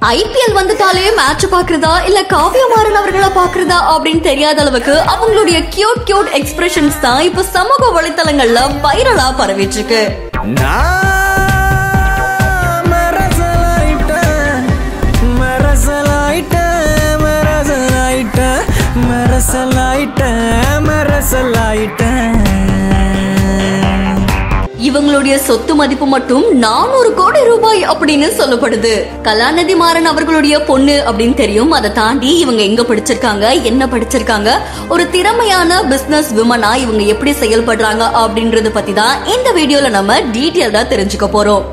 IPL வந்துட்டாலே match பாக்குறதா இல்ல காவியமாறன் அவர்களை பாக்குறதா அப்படின்னு தெரியாத அளவுக்கு அவங்களுடைய கியூட் கியூட் எக்ஸ்பிரஷன்ஸ் தான் இப்ப சமூக வலைத்தளங்கள்ல வைரலா பரவிட்டு இருக்கு நான் மரசலாயிட்டேன், மரசலாயிட்டேன், மரசலாயிட்டேன், மரசலாயிட்டேன், மரசலாயிட்டேன். இவங்களுடைய சொத்து மதிப்பு மட்டும் நானூறு கோடி ரூபாய் அப்படின்னு சொல்லப்படுது கலாநிதி மாறன் அவர்களுடைய பொண்ணு அப்படின்னு தெரியும் அதை தாண்டி இவங்க எங்க படிச்சிருக்காங்க என்ன படிச்சிருக்காங்க ஒரு திறமையான பிசினஸ் விமனா இவங்க எப்படி செயல்படுறாங்க அப்படின்றத பத்தி தான் இந்த வீடியோல நம்ம டீட்டெயில்டா தெரிஞ்சுக்க போறோம்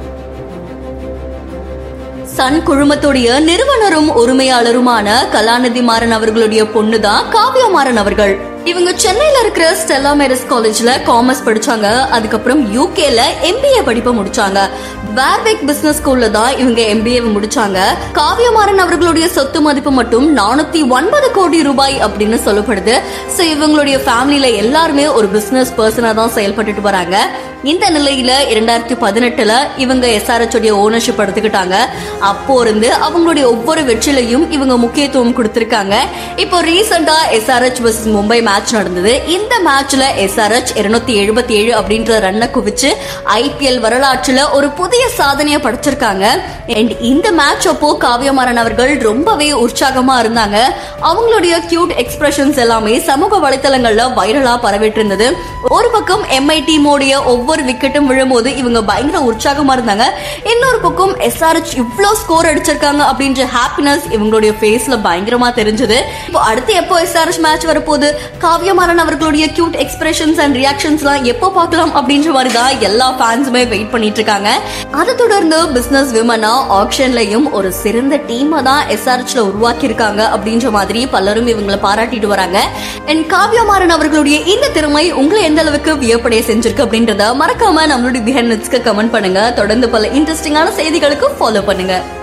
சன் குழுமத்துடைய நிறுவனரும் உரிமையாளருமான கலாநிதி மாறன் அவர்களுடைய பொண்ணு தான் காவ்யா மாறன் அவர்கள் இவங்க சென்னையில இருக்கிற ஸ்டெல்லா மேரிஸ் காலேஜ்ல காமர்ஸ் படிச்சாங்க அதுக்கப்புறம் யூகேல எம்பிஏ படிப்பை முடிச்சாங்க வேர்பெக் பிசினஸ் ஸ்கூல்ல தான் இவங்க எம்பிஏ முடிச்சாங்க காவ்யா மாறன் அவர்களுடைய சொத்து மதிப்பு மட்டும் நானூத்தி ஒன்பது கோடி ரூபாய் அப்படின்னு சொல்லப்படுது சோ இவங்களுடைய ஃபேமிலில எல்லாருமே ஒரு பிசினஸ் பர்சனா தான் செயல்பட்டுட்டு வராங்க இந்த நிலையில இரண்டாயிரத்தி பதினெட்டுல இவங்க எஸ்ஆர்எச் உடைய ஓனர்ஷிப் எடுத்துக்கிட்டாங்க அப்போ இருந்து அவங்களுடைய ஒவ்வொரு வெற்றிலையும் இவங்க முக்கியத்துவம் கொடுத்திருக்காங்க இப்போ ரீசெண்டா எஸ்ஆர்எச் vs மும்பை மேட்ச் நடந்தது இந்த மேட்ச்ல எஸ்ஆர்எச் இருநூத்தி எழுபத்தி ஏழு அப்படின்ற ரன்னை குவிச்சு ஐபிஎல் வரலாற்றுல ஒரு புதிய சாதனையை படைச்சிருக்காங்க அண்ட் இந்த மேட்ச் அப்போ காவியமாறன் அவர்கள் ரொம்பவே உற்சாகமா இருந்தாங்க அவங்களுடைய கியூட் எக்ஸ்பிரஷன்ஸ் எல்லாமே சமூக வலைத்தளங்கள்ல வைரலா பரவிட்டு இருந்தது ஒரு பக்கம் எம்ஐ டீமோடைய ஒவ்வொரு விக்கெட்டும் விழும்போது இவங்க பயங்கர உற்சாகமா இருந்தாங்க இன்னொரு பக்கம் எஸ்ஆர்எச் இவ்ளோ ஸ்கோர் அடிச்சிருக்காங்க அப்படின்ற ஹாப்பினஸ் இவங்களுடைய ஃபேஸ்ல பயங்கரமா தெரிஞ்சது இப்போ அடுத்து எப்போ எஸ்ஆர்எச் மேட்ச் வரப்போகுது காவியமாறன் அவர்களுடைய கியூட் எக்ஸ்பிரஷன்ஸ் அண்ட் ரியாக்ஷன்ஸ்லாம் எப்போ பார்க்கலாம் அப்படின்ற மாதிரி தான் எல்லா ஃபேன்ஸுமே வெயிட் பண்ணிட்டு இருக்காங்க அதை தொடர்ந்து பிசினஸ் விமனா ஆக்ஷன்லயும் ஒரு சிறந்த டீமை தான் எஸ்ஆர்எச்ல உருவாக்கி இருக்காங்க அப்படின்ற மாதிரி பலரும் இவங்களை பாராட்டிட்டு வராங்க அண்ட் காவியமாறன் அவர்களுடைய இந்த திறமை உங்களை எந்த அளவுக்கு வியப்படைய செஞ்சிருக்கு அப்படின்றத மறக்காம நம்மளுடைய பிஹைண்ட் கமெண்ட் பண்ணுங்க தொடர்ந்து பல இன்ட்ரெஸ்டிங்கான செய்திகளுக்கு ஃபாலோ பண்ணுங்க